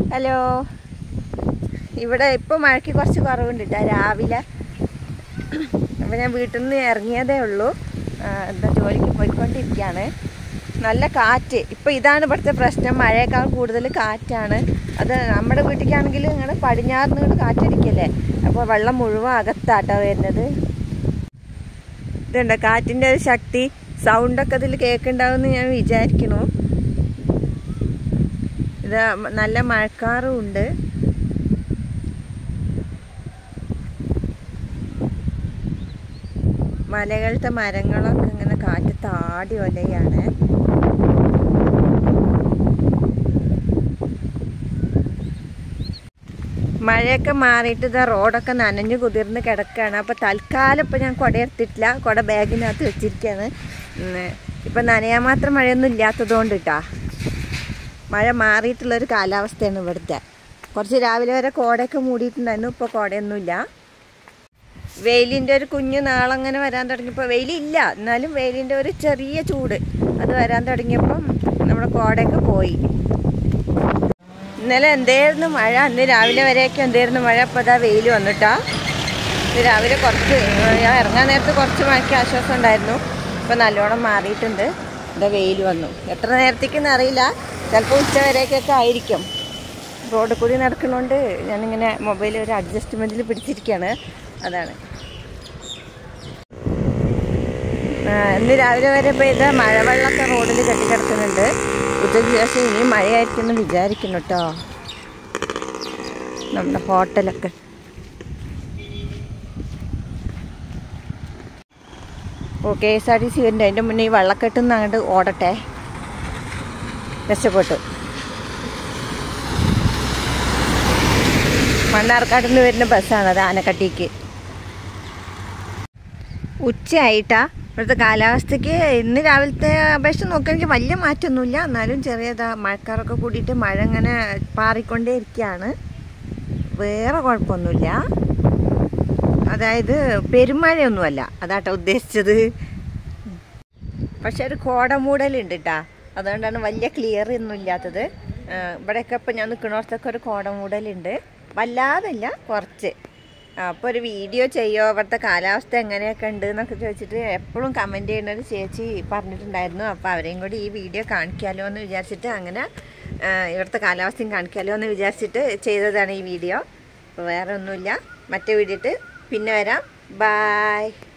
hello ഇവിടെ ഇപ്പോൾ മഴയ്ക്ക് കുറച്ച് കുറവുണ്ട് കേട്ടോ രാവിലെ അപ്പോൾ ഞാൻ വീട്ടിൽ നിന്ന് ഇറങ്ങിയതേ ഉള്ളൂ ആ, എന്താ ജോലിക്ക് പോയിക്കൊണ്ടിരിക്കുകയാണ് നല്ല കാറ്റ് ഇപ്പോൾ ഇതാണ് ഇവിടുത്തെ പ്രശ്നം മഴയേക്കാൾ കൂടുതൽ കാറ്റാണ് അത് നമ്മുടെ വീട്ടിലേക്കാണെങ്കിൽ ഇങ്ങനെ പടിഞ്ഞാറ് നിന്ന് കാറ്റടിക്കല്ലേ അപ്പോൾ വെള്ളം മുഴുവൻ അകത്താട്ടോ വരുന്നത് ഇതുണ്ട് കാറ്റിൻ്റെ ഒരു ശക്തി സൗണ്ടൊക്കെ ഇതിൽ കേൾക്കുന്നുണ്ടാവുമെന്ന് ഞാൻ വിചാരിക്കുന്നു ഇത് നല്ല മഴക്കാറും ഉണ്ട് മലകളുടെ മരങ്ങളൊക്കെ ഇങ്ങനെ കാറ്റ് താടി ഒലയാണ് മഴയൊക്കെ മാറിയിട്ട് ഇതാ റോഡൊക്കെ നനഞ്ഞു കുതിർന്ന് കിടക്കുകയാണ് അപ്പോൾ തൽക്കാലം ഇപ്പോൾ ഞാൻ കുട എടുത്തിട്ടില്ല കുട ബാഗിനകത്ത് വെച്ചിരിക്കുകയാണ് ഇപ്പം നനയാൻ മാത്രം മഴയൊന്നും ഇല്ലാത്തതുകൊണ്ട് കേട്ടാ മഴ മാറിയിട്ടുള്ളൊരു കാലാവസ്ഥയാണ് ഇവിടുത്തെ കുറച്ച് രാവിലെ വരെ കോടയൊക്കെ മൂടിയിട്ടുണ്ടായിരുന്നു ഇപ്പോൾ കോടയൊന്നുമില്ല വെയിലിൻ്റെ ഒരു കുഞ്ഞു നാളങ്ങനെ വരാൻ തുടങ്ങിയപ്പോൾ വെയിലില്ല എന്നാലും വെയിലിൻ്റെ ഒരു ചെറിയ ചൂട് അത് വരാൻ തുടങ്ങിയപ്പം നമ്മുടെ കോടയൊക്കെ പോയി ഇന്നലെ എന്തായിരുന്നു മഴ ഇന്ന് രാവിലെ വരെയൊക്കെ എന്തായിരുന്നു മഴ അപ്പോൾ അതാ വെയിൽ വന്നിട്ടാ ഇത് രാവിലെ കുറച്ച് ഏഹ്, ഞാൻ ഇറങ്ങാൻ നേരത്ത് കുറച്ച് മഴയ്ക്ക് ആശ്വാസം ഉണ്ടായിരുന്നു ഇപ്പോൾ നല്ലോണം മാറിയിട്ടുണ്ട് ഇതാ വെയിൽ വന്നു എത്ര നേരത്തേക്കെന്ന് അറിയില്ല ചിലപ്പോൾ ഉച്ച വരേക്കൊക്കെ ആയിരിക്കും റോഡിൽ കൂടി നടക്കുന്നതുകൊണ്ട് ഞാനിങ്ങനെ മൊബൈൽ ഒരു അഡ്ജസ്റ്റ്മെൻറ്റിൽ പിടിച്ചിരിക്കുകയാണ് അതാണ് ആ, ഇന്ന് രാവിലെ വരെ പെയ്ത മഴവെള്ളമൊക്കെ റോഡിൽ കെട്ടിക്കിടക്കുന്നുണ്ട് ഉച്ചയ്ക്ക് ശേഷം ഇനിയും മഴയായിരിക്കുമെന്ന് വിചാരിക്കുന്നു കേട്ടോ നമ്മുടെ ഹോട്ടലൊക്കെ ഓ K S R T C വരുന്നുണ്ട് അതിൻ്റെ മുന്നേ ഈ വെള്ളക്കെട്ടിൽ നിന്ന് അങ്ങോട്ട് ഓടട്ടെ രക്ഷപ്പെട്ടു മണ്ണാർക്കാട്ടിൽ നിന്ന് വരുന്ന ബസ്സാണ് അത് ആനക്കട്ടിക്ക് ഉച്ചയായിട്ടാ ഇവിടുത്തെ കാലാവസ്ഥയ്ക്ക് ഇന്ന് രാവിലത്തെ അപേക്ഷിച്ച് നോക്കുകയാണെങ്കിൽ വലിയ മാറ്റമൊന്നുമില്ല എന്നാലും ചെറിയതാ മഴക്കാറൊക്കെ കൂടിയിട്ട് മഴ ഇങ്ങനെ പാറിക്കൊണ്ടേ ഇരിക്കുകയാണ് വേറെ കുഴപ്പമൊന്നുമില്ല അതായത് പെരുമഴയൊന്നുമല്ല അതാട്ടോ ഉദ്ദേശിച്ചത് പക്ഷെ ഒരു കോടമൂടലുണ്ട് കേട്ടാ അതുകൊണ്ടാണ് വലിയ ക്ലിയർ ഒന്നും ഇല്ലാത്തത് ആ, ഇവിടെയൊക്കെ ഇപ്പം ഞാൻ നിൽക്കുന്നിടത്തൊക്കെ ഒരു കോടമൂടലുണ്ട് വല്ലാതല്ല കുറച്ച് അപ്പോൾ ഒരു വീഡിയോ ചെയ്യോ ഇവിടുത്തെ കാലാവസ്ഥ എങ്ങനെയൊക്കെ ഉണ്ട് എന്നൊക്കെ ചോദിച്ചിട്ട് എപ്പോഴും കമൻറ്റ് ചെയ്യുന്ന ഒരു ചേച്ചി പറഞ്ഞിട്ടുണ്ടായിരുന്നു അപ്പോൾ അവരെയും കൂടി ഈ വീഡിയോ കാണിക്കാമല്ലോ എന്ന് വിചാരിച്ചിട്ട് അങ്ങനെ ആ, ഇവിടുത്തെ കാലാവസ്ഥയും കാണിക്കാമല്ലോ എന്ന് വിചാരിച്ചിട്ട് ചെയ്തതാണ് ഈ വീഡിയോ അപ്പോൾ വേറെ ഒന്നുമില്ല മറ്റേ വീഡിയോ ഇട്ട് പിന്നെ വരാം ബായ്